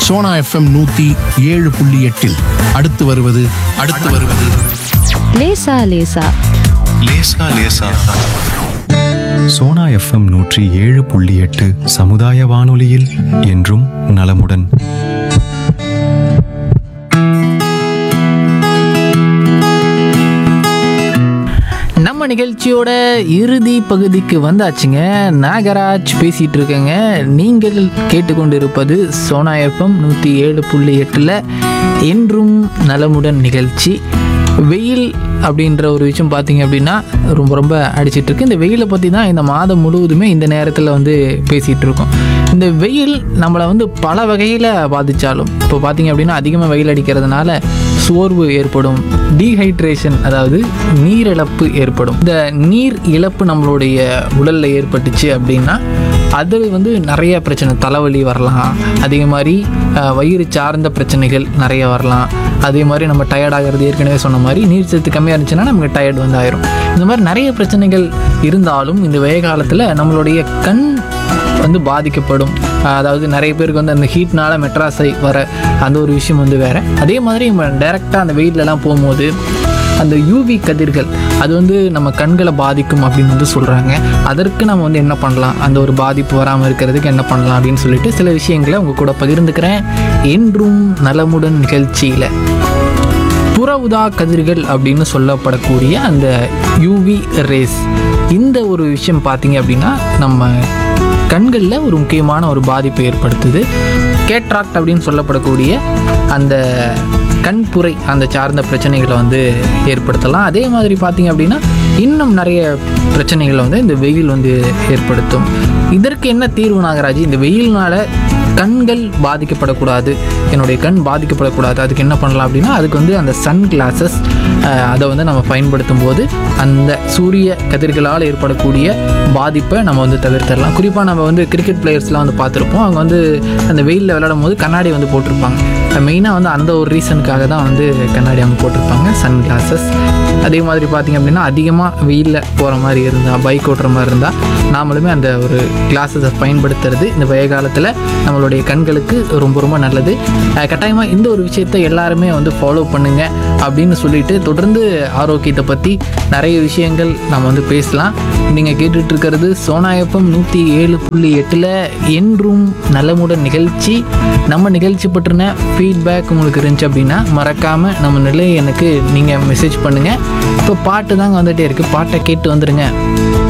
Sona FM நூத்தி ஏழு புள்ளி எட்டில் அடுத்து வருவது அடுத்து வருவது லேசா லேசா லேசா லேசா சோனா எஃப்எம் நூற்றி ஏழு புள்ளி எட்டு சமுதாய வானொலியில் என்றும் நலமுடன் நம்ம நிகழ்ச்சியோட இறுதி பகுதிக்கு வந்தாச்சுங்க நாகராஜ் பேசிட்டு இருக்கேங்க நீங்கள் கேட்டுக்கொண்டிருப்பது சோனா எஃப்எம் நூற்றி ஏழு புள்ளி எட்டில் என்றும் நலமுடன் நிகழ்ச்சி வெயில் அப்படின்ற ஒரு விஷயம் பார்த்தீங்க அப்படின்னா ரொம்ப ரொம்ப அடிச்சிட்டு இருக்கு இந்த வெயிலை பற்றி தான் இந்த மாதம் முழுவதுமே இந்த நேரத்தில் வந்து பேசிகிட்டு இருக்கோம் இந்த வெயில் நம்மளை வந்து பல வகையில் பாதித்தாலும் இப்போ பார்த்தீங்க அப்படின்னா அதிகமாக வெயில் அடிக்கிறதுனால சோர்வு ஏற்படும் டீஹைட்ரேஷன் அதாவது நீரிழப்பு ஏற்படும் இந்த நீர் இழப்பு நம்மளுடைய உடலில் ஏற்பட்டுச்சு அப்படின்னா அது வந்து நிறைய பிரச்சனை தலைவலி வரலாம் அதே மாதிரி அஹ், வயிறு சார்ந்த பிரச்சனைகள் நிறைய வரலாம் அதே மாதிரி நம்ம டயர்ட் ஆகிறது ஏற்கனவே சொன்ன மாதிரி நீர் சத்து கம்மியாக இருந்துச்சுன்னா நமக்கு டயர்ட் வந்து ஆயிரும் இந்த மாதிரி நிறைய பிரச்சனைகள் இருந்தாலும் இந்த வெய காலத்தில் நம்மளுடைய கண் வந்து பாதிக்கப்படும் அதாவது நிறைய பேருக்கு வந்து அந்த ஹீட்னால மெட்ராஸை வர அந்த ஒரு விஷயம் வந்து வேற அதே மாதிரி நம்ம டைரெக்டாக அந்த வெயிலெலாம் போகும்போது அந்த யூவி கதிர்கள் அது வந்து நம்ம கண்களை பாதிக்கும் அப்படின்னு வந்து சொல்கிறாங்க அதற்கு நம்ம வந்து என்ன பண்ணலாம் அந்த ஒரு பாதிப்பு வராமல் இருக்கிறதுக்கு என்ன பண்ணலாம் அப்படின்னு சொல்லிட்டு சில விஷயங்களை உங்கள் கூட பகிர்ந்துக்கிறேன் என்றும் நலமுடன் நிகழ்ச்சியில் புற ஊதா கதிர்கள் அப்படின்னு சொல்லப்படக்கூடிய அந்த யூவி ரேஸ் இந்த ஒரு விஷயம் பார்த்தீங்க அப்படின்னா நம்ம கண்களில் ஒரு முக்கியமான ஒரு பாதிப்பை ஏற்படுத்துது கேட்ராக்ட் அப்படின்னு சொல்லப்படக்கூடிய அந்த கண்புரை அந்த சார்ந்த பிரச்சனைகளை வந்து ஏற்படுத்தலாம் அதே மாதிரி பார்த்தீங்க அப்படின்னா இன்னும் நிறைய பிரச்சனைகளை வந்து இந்த வெயில் வந்து ஏற்படுத்தும் இதற்கு என்ன தீர்வு நாகராஜ் இந்த வெயில்னால கண்கள் பாதிக்கப்படக்கூடாது என்னுடைய கண் பாதிக்கப்படக்கூடாது அதுக்கு என்ன பண்ணலாம் அப்படின்னா அதுக்கு வந்து அந்த சன் கிளாஸஸ் அதை வந்து நம்ம பயன்படுத்தும் போது அந்த சூரிய கதிர்களால் ஏற்படக்கூடிய பாதிப்பை நம்ம வந்து தவிர்த்திடலாம் குறிப்பாக நம்ம வந்து கிரிக்கெட் பிளேயர்ஸ்லாம் வந்து பார்த்துருப்போம் அவங்க வந்து அந்த வெயிலில் விளையாடும் போது கண்ணாடி வந்து போட்டிருப்பாங்க மெயினாக வந்து அந்த ஒரு ரீசனுக்காக தான் வந்து கண்ணாடி அவங்க போட்டிருப்பாங்க சன் கிளாஸஸ் அதே மாதிரி பார்த்திங்க அப்படின்னா அதிகமாக வெயிலில் போகிற மாதிரி இருந்தால் பைக் ஓட்டுற மாதிரி இருந்தால் நாமளுமே அந்த ஒரு கிளாஸஸை பயன்படுத்துறது இந்த வெய காலத்தில் நம்மளுடைய கண்களுக்கு ரொம்ப ரொம்ப நல்லது கட்டாயமாக இந்த ஒரு விஷயத்தை எல்லாருமே வந்து ஃபாலோ பண்ணுங்க அப்படின்னு சொல்லிட்டு தொடர்ந்து ஆரோக்கியத்தை பற்றி நிறைய விஷயங்கள் நம்ம வந்து பேசலாம் நீங்கள் கேட்டுட்டு இருக்கிறது சோனா எஃப்எம் நூற்றி ஏழு புள்ளி எட்டில் என்றும் நலமுடன் நிகழ்ச்சி நம்ம நிகழ்ச்சி பற்றின ஃபீட்பேக் உங்களுக்கு இருந்துச்சு அப்படின்னா மறக்காமல் நம்ம நிலையை எனக்கு நீங்கள் மெசேஜ் பண்ணுங்கள் இப்போ பாட்டு தாங்க வந்துகிட்டே இருக்குது பாட்டை கேட்டு வந்துடுங்க